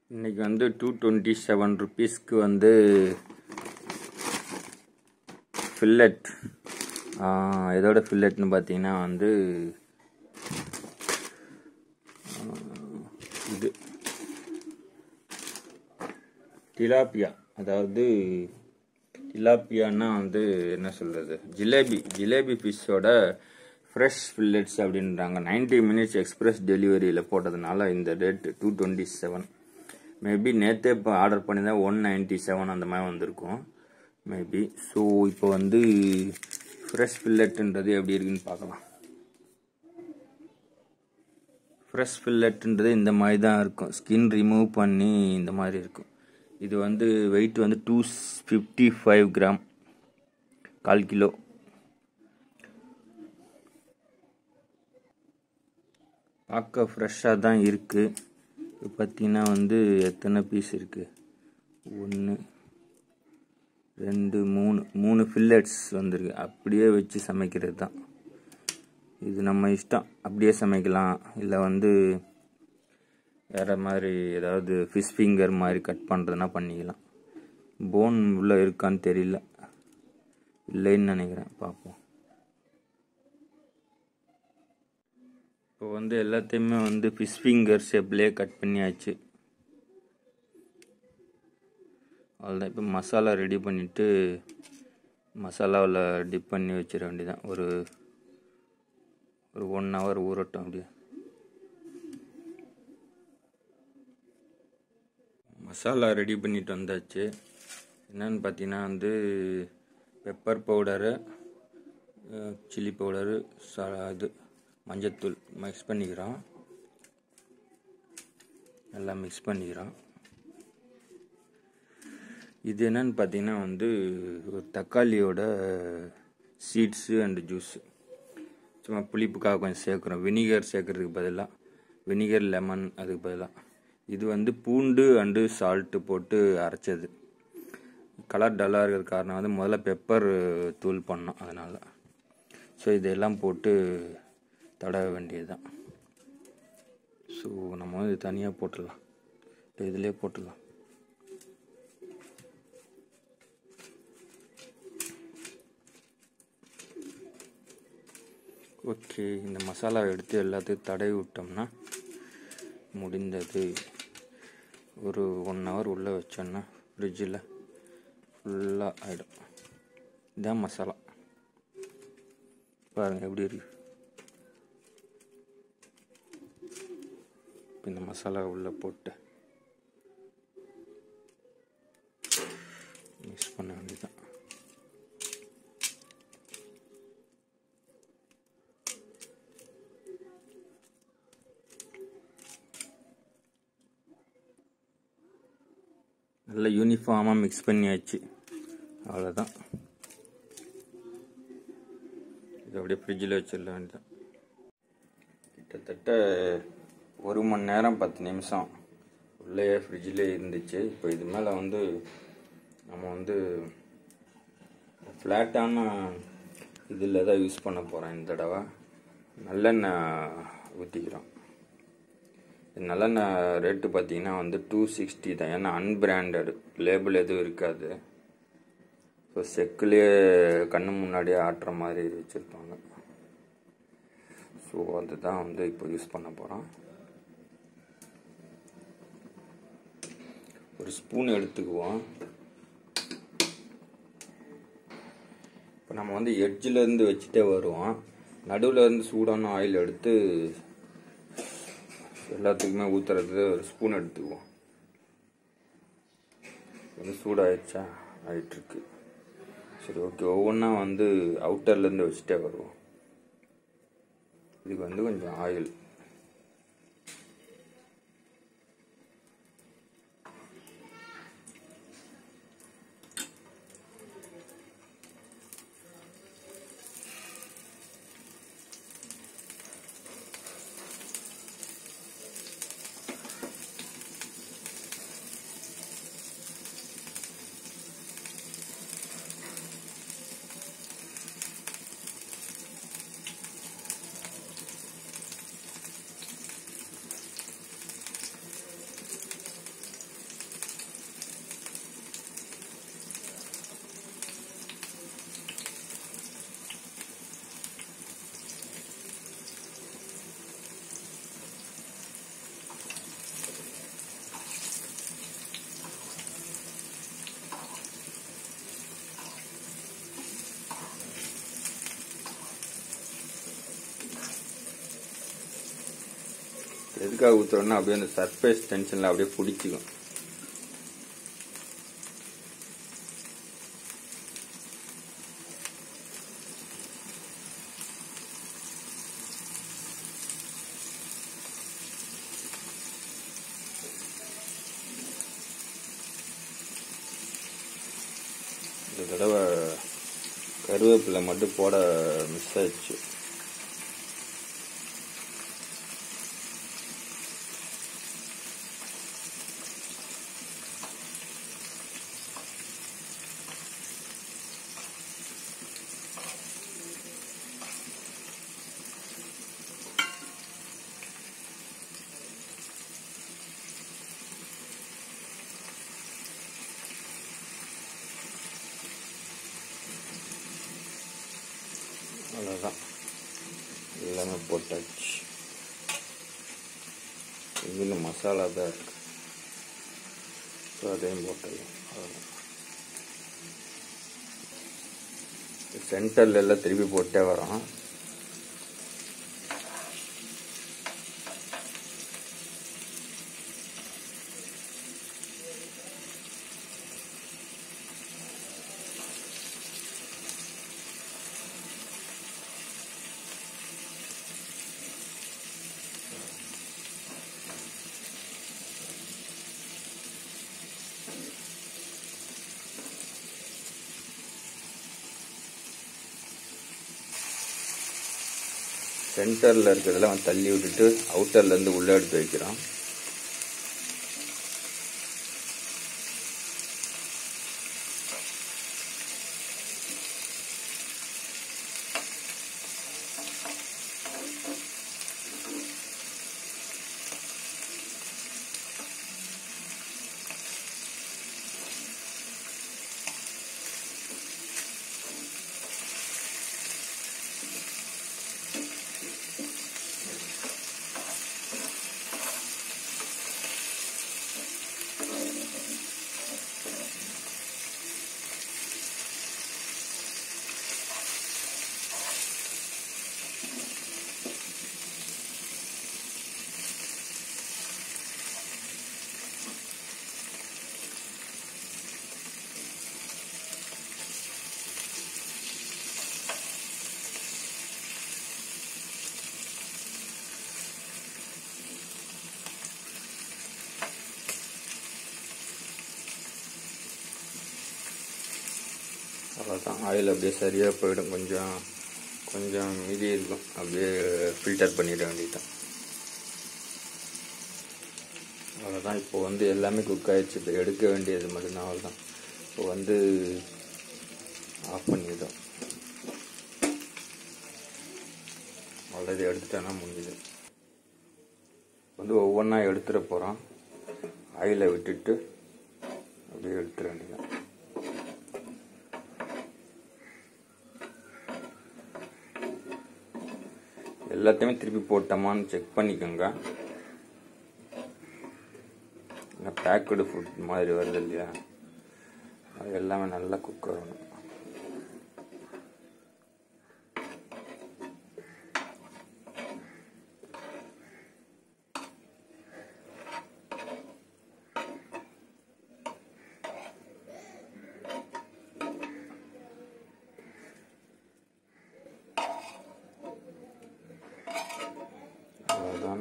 இன்னைக்கு வந்து two twenty seven ருபீஸ்க்கு வந்து ஃபில்லட் இதோட ஃபில்லட்னு பார்த்தீங்கன்னா வந்து ஆஹ், இது டிலாப்பியா அதாவது டிலாப்பியான்னா வந்து என்ன சொல்கிறது ஜிலேபி ஜிலேபி ஃபிஷ்ஷோட ஃப்ரெஷ் ஃபில்லட்ஸ் அப்படின்றாங்க 90 மினிட்ஸ் எக்ஸ்பிரஸ் டெலிவரியில் போட்டதுனால இந்த rate two twenty seven maybe நேற்றே இப்போ ஆர்டர் பண்ணியிருந்தா ஒன் நைன்ட்டி செவன் அந்த மாதிரி வந்திருக்கும் மேபி ஸோ இப்போ வந்து ஃப்ரெஷ் ஃபில்லட்ன்றது எப்படி இருக்குன்னு பார்க்கலாம் ஃப்ரெஷ் ஃபில்லட்ன்றது இந்த மாதிரி தான் இருக்கும் ஸ்கின் ரிமூவ் பண்ணி இந்த மாதிரி இருக்கும் இது வந்து வெயிட் வந்து டூ ஃபிஃப்டி ஃபைவ் கிராம் கால் கிலோ பார்க்க ஃப்ரெஷ்ஷாக தான் இருக்குது இப்போ பார்த்தீங்கன்னா வந்து எத்தனை பீஸ் இருக்குது ஒன்று ரெண்டு மூணு மூணு ஃபில்லட்ஸ் வந்திருக்கு அப்படியே வச்சு சமைக்கிறது தான் இது நம்ம இஷ்டம் அப்படியே சமைக்கலாம் இல்லை வந்து வேறு மாதிரி ஏதாவது ஃபிஷ் ஃபிங்கர் மாதிரி கட் பண்ணுறதுனா பண்ணிக்கலாம் போன் உள்ளே இருக்கான்னு தெரியல இல்லைன்னு நினைக்கிறேன் பார்ப்போம் இப்போ வந்து எல்லாத்தையுமே வந்து ஃபிஷ் ஃபிங்கர் ஷேப்லேயே கட் பண்ணியாச்சு அவ்வளோதான் இப்போ மசாலா ரெடி பண்ணிவிட்டு மசாலாவில் டிப் பண்ணி வச்சிட வேண்டியதான் ஒரு ஒரு ஒன் ஹவர் ஊறட்டும் அப்படியே மசாலா ரெடி பண்ணிட்டு வந்தாச்சு என்னன்னு பார்த்தீங்கன்னா வந்து பெப்பர் பவுடரு சில்லி பவுடரு சா இது மஞ்சத்தூள் மிக்ஸ் பண்ணிக்கிறோம் நல்லா மிக்ஸ் பண்ணிக்கிறோம் இது என்னன்னு பார்த்தீங்கன்னா வந்து ஒரு தக்காளியோட சீட்ஸு அண்டு ஜூஸு சும்மா புளிப்புக்காக கொஞ்சம் சேர்க்குறோம் வினிகர் சேர்க்கறதுக்கு பதிலாக வினிகர் லெமன் அதுக்கு பதிலாக இது வந்து பூண்டு அண்டு சால்ட்டு போட்டு அரைச்சது கலர் டல்லாக இருக்கிற காரணம் வந்து முதல்ல பெப்பர் தூள் பண்ணோம் அதனால் ஸோ இதெல்லாம் போட்டு தடவ வேண்டியது தான் ஸோ நம்ம வந்து இது தனியாக போட்டுடலாம் இப்போ இதிலே போட்டுடலாம் ஓகே இந்த மசாலாவை எடுத்து எல்லாத்தையும் தடவி விட்டோம்னா முடிந்தது ஒரு ஒன் ஹவர் உள்ளே வச்சோன்னா ஃப்ரிட்ஜில் ஃபுல்லாக ஆகிடும் இதான் மசாலா பாருங்கள் எப்படி இருக்கு இப்ப இந்த மசாலா உள்ளே போட்டு மிக்ஸ் பண்ண வேண்டியதுதான் நல்லா யூனிஃபார்மாக மிக்ஸ் பண்ணியாச்சு அவ்வளோதான் இது அப்படியே ஃப்ரிட்ஜில் வச்சிடல வேண்டியதான் கிட்டத்தட்ட ஒரு மணி நேரம் பத்து நிமிஷம் உள்ளே ஃப்ரிட்ஜிலே இருந்துச்சு இப்போ இது மேலே வந்து நம்ம வந்து ஃப்ளாட்டான இதில் தான் யூஸ் பண்ண போகிறோம் இந்த தடவை நல்லெண்ணெய் ஊற்றிக்கிறோம் இது நல்லெண்ணெய் ரேட்டு பார்த்தீங்கன்னா வந்து டூ சிக்ஸ்டி தான் ஏன்னா அன்பிராண்டட் லேபிள் எதுவும் இருக்காது ஸோ செக்குலேயே கண்ணு முன்னாடியே ஆட்டுற மாதிரி வச்சுருப்பாங்க ஸோ அதுதான் வந்து இப்போ யூஸ் பண்ண போகிறோம் ஒரு ஸ்பூன் எடுத்துக்குவோம் இப்போ நம்ம வந்து எட்ஜில் இருந்து வச்சுட்டே வருவோம் நடுவில் இருந்து சூடான ஆயில் எடுத்து எல்லாத்துக்குமே ஊற்றுறது ஒரு ஸ்பூன் எடுத்துக்குவோம் வந்து சூடாயிடுச்சா ஆயிட்டுருக்கு சரி ஓகே ஒவ்வொன்றா வந்து அவுட்டர்லேருந்து வச்சுட்டே வருவோம் இதுக்கு வந்து கொஞ்சம் ஆயில் திக்காக ஊற்றுறோன்னா அப்படியே அந்த சர்ஃபேஸ் டென்ஷனில் அப்படியே பிடிச்சிக்கும் இந்த தடவை கருவேப்பிலை மட்டும் போட மிஸ் ஆயிடுச்சு அவ்வளோதான் எல்லாமே போட்டாச்சு இதில் மசாலா தான் இருக்கு ஸோ அதையும் போட்டுடலாம் அவ்வளோதான் சென்டரில் எல்லாம் திருப்பி போட்டே வரோம் சென்டரில் இருக்கிறதெல்லாம் தள்ளி விட்டுட்டு அவுட்டர்லேருந்து உள்ளே எடுத்து வைக்கிறோம் அவ்வளோதான் ஆயில் அப்படியே சரியாக போயிடும் கொஞ்சம் கொஞ்சம் மீதி இருக்கும் அப்படியே ஃபில்டர் பண்ணிட வேண்டியதுதான் அவ்வளோதான் இப்போ வந்து எல்லாமே குக் ஆயிடுச்சு இப்போ எடுக்க வேண்டியது மட்டும்தான் அவ்வளோதான் இப்போ வந்து ஆஃப் பண்ணிட்டோம் அவ்வளோ எடுத்துட்டோன்னா முடிஞ்சுது வந்து ஒவ்வொன்றா எடுத்துட போகிறோம் ஆயிலை விட்டுட்டு அப்படியே எடுத்துட வேண்டியதான் எல்லாத்தையுமே திருப்பி போட்டோமான்னு செக் பண்ணிக்கோங்க பேக்கடு ஃபுட் மாதிரி வருது இல்லையா அது எல்லாமே நல்லா குக் ஆகணும் அவ்வளோதான்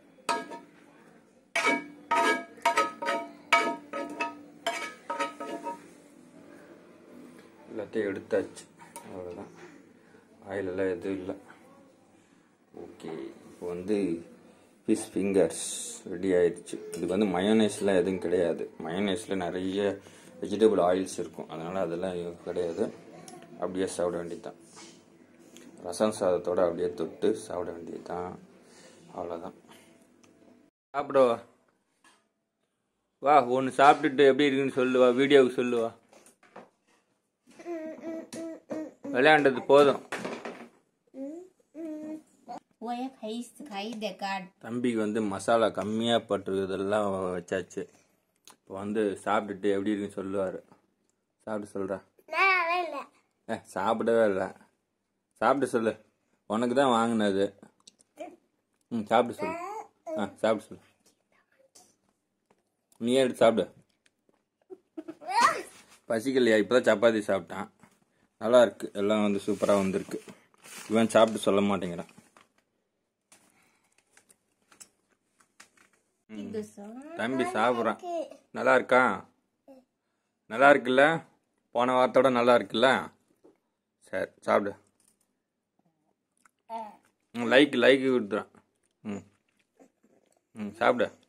எல்லாத்தையும் எடுத்தாச்சு அவ்வளோதான் ஆயிலெல்லாம் எதுவும் இல்லை ஓகே இப்போ வந்து ஃபிஷ் ஃபிங்கர்ஸ் ரெடி ஆயிடுச்சு இதுக்கு வந்து மயோனைஸ்லாம் எதுவும் கிடையாது மயோனைஸில் நிறைய வெஜிடபிள் ஆயில்ஸ் இருக்கும் அதனால் அதெல்லாம் எதுவும் கிடையாது அப்படியே சாப்பிட வேண்டியதுதான் ரசம் சாதத்தோடு அப்படியே தொட்டு சாப்பிட வேண்டியதுதான் அவ்வளோதான் சாப்பிடவா வா ஒன்று சாப்பிட்டுட்டு எப்படி இருக்குன்னு சொல்லுவா வீடியோவுக்கு சொல்லுவா விளையாண்டது போதும் 我也可以可以的干。 தம்பிக்கு வந்து மசாலா கம்மியாக பட்டுருக்கிறதெல்லாம் வச்சாச்சு இப்போ வந்து சாப்பிட்டுட்டு எப்படி இருக்குன்னு சொல்லுவார் சாப்பிட்டு சொல்கிறா ஏ சாப்பிடவே இல்லை சாப்பிட்டு சொல்லு உனக்கு தான் வாங்கினது ம் சாப்பிட்டு சொல்லு ஆ சாப்பிடு சொல்லு நீ எடுத்து சாப்பிடு பசிக்கலையா இப்போதான் சப்பாத்தி சாப்பிட்டான் நல்லா இருக்கு எல்லாம் வந்து சூப்பராக வந்திருக்கு இவன் சாப்பிட்டு சொல்ல மாட்டேங்கிறான் Itu so. தம்பி சாப்பிட்றான் நல்லா இருக்கா நல்லா இருக்குல்ல போன வாரத்தோட நல்லா இருக்குல்ல சரி சாப்பிடு லைக் லைக் கொடுத்துறான் ம் ம் சாப்பிடு